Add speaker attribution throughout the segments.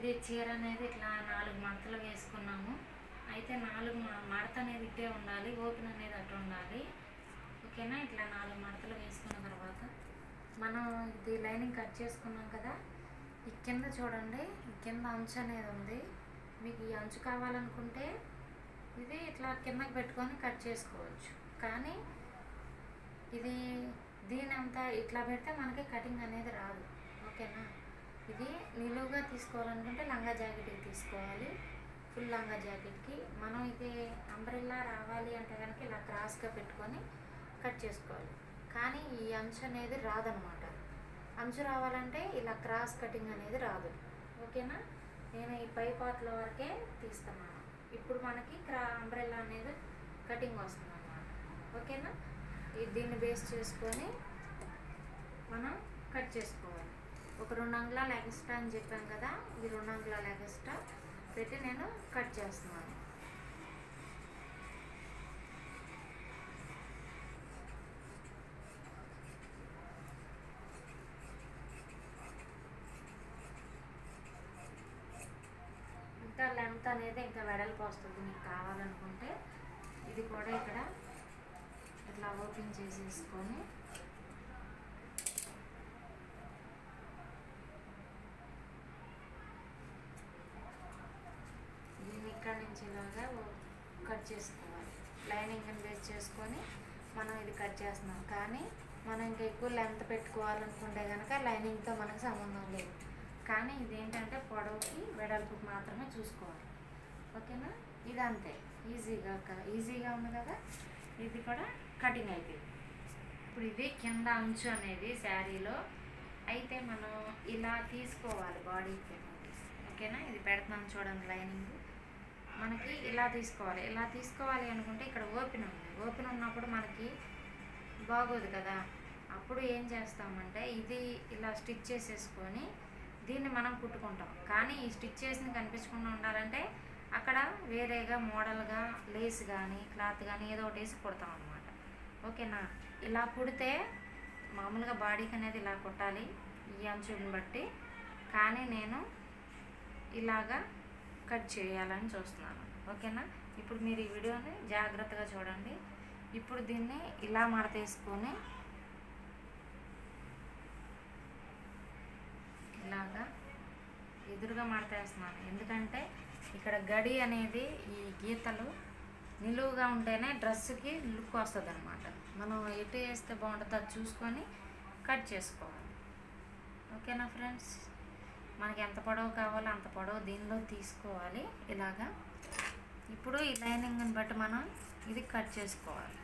Speaker 1: ఇది చీర అనేది ఇట్లా నాలుగు మడతలు వేసుకున్నాము అయితే నాలుగు మ- మడత అనేది ఇట్టే ఉండాలి ఓపెన్ అనేది అటు ఉండాలి ఓకేనా ఇట్లా నాలుగు మడతలు వేసుకున్న తర్వాత మనం ఇది లైనింగ్ కట్ చేసుకున్నాం కదా ఈ కింద చూడండి ఈ కింద అంచు అనేది ఉంది మీకు ఈ అంచు కావాలనుకుంటే ఇది ఇట్లా కిందకి పెట్టుకొని కట్ చేసుకోవచ్చు కానీ ఇది దీని అంతా ఇట్లా పెడితే మనకి కటింగ్ అనేది రాదు ఓకేనా ఇది నిలువుగా తీసుకోవాలనుకుంటే లంగా జాకెట్కి తీసుకోవాలి ఫుల్ లంగా జాకెట్కి మనం ఇది అంబ్రెల్లా రావాలి అంటే కనుక ఇలా క్రాస్గా పెట్టుకొని కట్ చేసుకోవాలి కానీ ఈ అంచు అనేది రాదనమాట అంచు రావాలంటే ఇలా క్రాస్ కటింగ్ అనేది రాదు ఓకేనా నేను ఈ పై పార్ట్ల వరకే తీస్తున్నాను ఇప్పుడు మనకి క్రా అంబ్రెల్లా అనేది కటింగ్ వస్తుంది అన్నమాట ఓకేనా ఈ- దీన్ని బేస్ చేసుకొని మనం కట్ చేసుకోవాలి ఒక రెండు అంగుళాలు ఎక్స్ట్రా అని చెప్పాను కదా ఈ రెండు అంగుళాలు ఎక్స్ట్రా పెట్టి నేను కట్ చేస్తున్నాను ఇంకా లెంత్ అనేది ఇంకా వెడల్పు వస్తుంది మీకు కావాలనుకుంటే ఇది కూడా ఇక్కడ ఇట్లా ఓపెన్ చేసేసుకొని దీన్ని ఇక్కడ నుంచి ఇలాగా ఓ- కట్ చేసుకోవాలి లైనింగ్ బేస్ చేసుకొని మనం ఇది కట్ చేస్తున్నాం కానీ మనం ఇంకా ఎక్కువ లెంత్ పెట్టుకోవాలనుకుంటే కనుక లైనింగ్తో మనకు సంబంధం లేదు కానీ ఇదేంటంటే పొడవుకి వెడల్పుకి మాత్రమే చూసుకోవాలి ఓకేనా ఇది అంతే ఈజీగా క- ఈజీగా ఉంది కదా ఇది కూడా కటింగ్ అయిపోయింది ఇప్పుడు ఇది కింద అంచు అనేది శారీలో అయితే మనం ఇలా తీసుకోవాలి బాడీ ఓకేనా ఇది పెడుతున్నాను చూడండి లైనింగ్ మనకి ఇలా తీసుకోవాలి ఇలా తీసుకోవాలి అనుకుంటే ఇక్కడ ఓపెన్ ఉంది ఓపెన్ ఉన్నప్పుడు మనకి బాగోదు కదా అప్పుడు ఏం చేస్తామంటే ఇది ఇలా స్టిచ్ చేసేసుకొని దీన్ని మనం కుట్టుకుంటాం కానీ ఈ స్టిచ్ చేసింది కనిపించకుండా ఉండాలంటే అక్కడ వేరేగా మోడల్గా లేస్ కానీ క్లాత్ కానీ ఏదో ఒకటి వేసి కుడతాం అనమాట ఓకేనా ఇలా కుడితే మామూలుగా బాడీకి అనేది ఇలా కుట్టాలి ఈ అంచుని బట్టి కానీ నేను ఇలాగా కట్ చేయాలని చూస్తున్నాను ఓకేనా ఇప్పుడు మీరు ఈ వీడియోని జాగ్రత్తగా చూడండి ఇప్పుడు దీన్ని ఇలా మడతేసుకొని ఇలాగా ఎదురుగా మడతేస్తున్నాను ఎందుకంటే ఇక్కడ గడి అనేది ఈ గీతలు నిలువుగా ఉంటేనే డ్రెస్సుకి లుక్ వస్తుంది అనమాట మనం ఎటు వేస్తే బాగుంటుందో అది చూసుకొని కట్ చేసుకోవాలి ఓకేనా ఫ్రెండ్స్ మనకి ఎంత పొడవు కావాలో అంత పొడవు దీనిలో తీసుకోవాలి ఇలాగా ఇప్పుడు ఈ లైనింగ్ని బట్టి మనం ఇది కట్ చేసుకోవాలి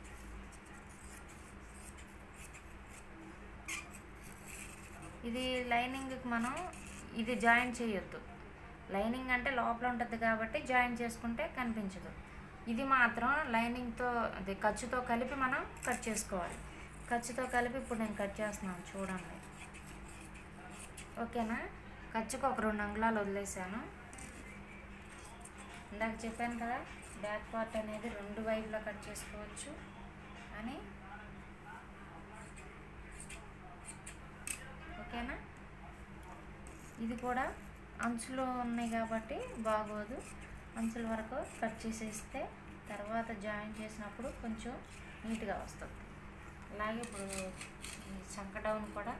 Speaker 1: ఇది లైనింగ్కి మనం ఇది జాయిన్ చేయొద్దు లైనింగ్ అంటే లోపల ఉంటుంది కాబట్టి జాయిన్ చేసుకుంటే కనిపించదు ఇది మాత్రం లైనింగ్తో అది ఖర్చుతో కలిపి మనం కట్ చేసుకోవాలి ఖర్చుతో కలిపి ఇప్పుడు నేను కట్ చేస్తున్నాను చూడండి ఓకేనా ఖర్చుకు ఒక రెండు అంగుళాలు వదిలేసాను ఇందాక చెప్పాను కదా బ్యాక్ పార్ట్ అనేది రెండు వైపులా కట్ చేసుకోవచ్చు అని ఓకేనా ఇది కూడా అంచులో ఉన్నాయి కాబట్టి బాగోదు అంచుల వరకు కట్ చేసేస్తే తర్వాత జాయిన్ చేసినప్పుడు కొంచెం నీట్గా వస్తుంది అలాగే ఇప్పుడు ఈ చంక డౌన్ కూడా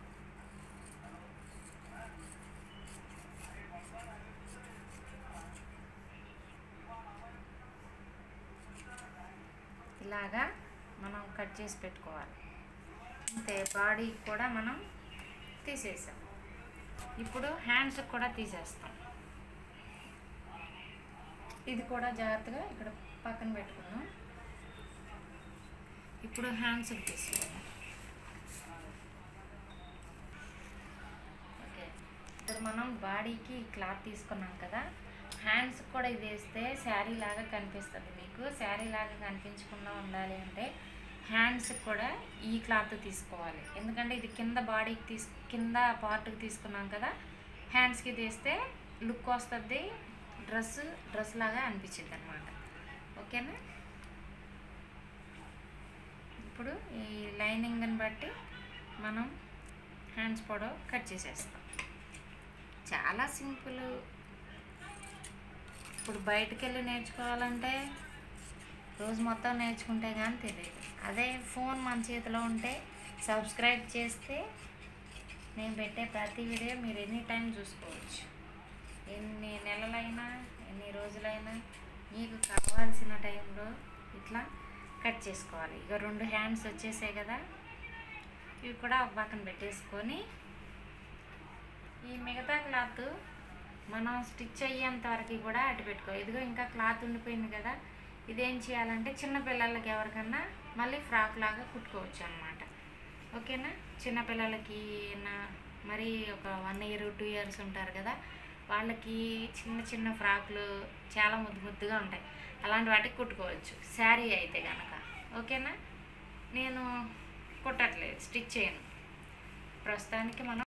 Speaker 1: ఇలాగా మనం కట్ చేసి పెట్టుకోవాలి అంతే బాడీ కూడా మనం తీసేసాం ఇప్పుడు హ్యాండ్స్ కూడా తీసేస్తాం ఇది కూడా జాగ్రత్తగా ఇక్కడ పక్కన పెట్టుకున్నాం ఇప్పుడు హ్యాండ్స్ తీసుకోవాలి ఓకే ఇప్పుడు మనం బాడీకి క్లాత్ తీసుకున్నాం కదా హ్యాండ్స్ కూడా ఇది వేస్తే శారీ లాగా కనిపిస్తుంది మీకు శారీ లాగా కనిపించకుండా ఉండాలి అంటే హ్యాండ్స్ కూడా ఈ క్లాత్ తీసుకోవాలి ఎందుకంటే ఇది కింద బాడీకి తీసు కింద పార్ట్కి తీసుకున్నాం కదా హ్యాండ్స్కి తీస్తే లుక్ వస్తుంది డ్రెస్ డ్రెస్ లాగా అనిపించింది అనమాట ఓకేనా ఇప్పుడు ఈ లైనింగ్ని బట్టి మనం హ్యాండ్స్ పొడవు కట్ చేసేస్తాం చాలా సింపుల్ ఇప్పుడు బయటికి వెళ్ళి నేర్చుకోవాలంటే రోజు మొత్తం నేర్చుకుంటే కానీ తెలియదు అదే ఫోన్ మన చేతిలో ఉంటే సబ్స్క్రైబ్ చేస్తే నేను పెట్టే ప్రతి వీడియో మీరు ఎనీ టైం చూసుకోవచ్చు ఎన్ని నెలలైనా ఎన్ని రోజులైనా మీకు కావాల్సిన టైంలో ఇట్లా కట్ చేసుకోవాలి ఇక రెండు హ్యాండ్స్ వచ్చేసాయి కదా ఇవి కూడా ఒక పక్కన పెట్టేసుకొని ఈ మిగతా క్లాత్ మనం స్టిచ్ అయ్యేంత వరకు కూడా అటు పెట్టుకో ఇదిగో ఇంకా క్లాత్ ఉండిపోయింది కదా ఇదేం చేయాలంటే చిన్న పిల్లలకి ఎవరికన్నా మళ్ళీ ఫ్రాక్ లాగా కుట్టుకోవచ్చు అనమాట ఓకేనా చిన్న పిల్లలకి నా మరి ఒక వన్ ఇయర్ టూ ఇయర్స్ ఉంటారు కదా వాళ్ళకి చిన్న చిన్న ఫ్రాక్లు చాలా ముద్దు ముద్దుగా ఉంటాయి అలాంటి వాటికి కుట్టుకోవచ్చు శారీ అయితే కనుక ఓకేనా నేను కుట్టట్లేదు స్టిచ్ చేయను ప్రస్తుతానికి మనం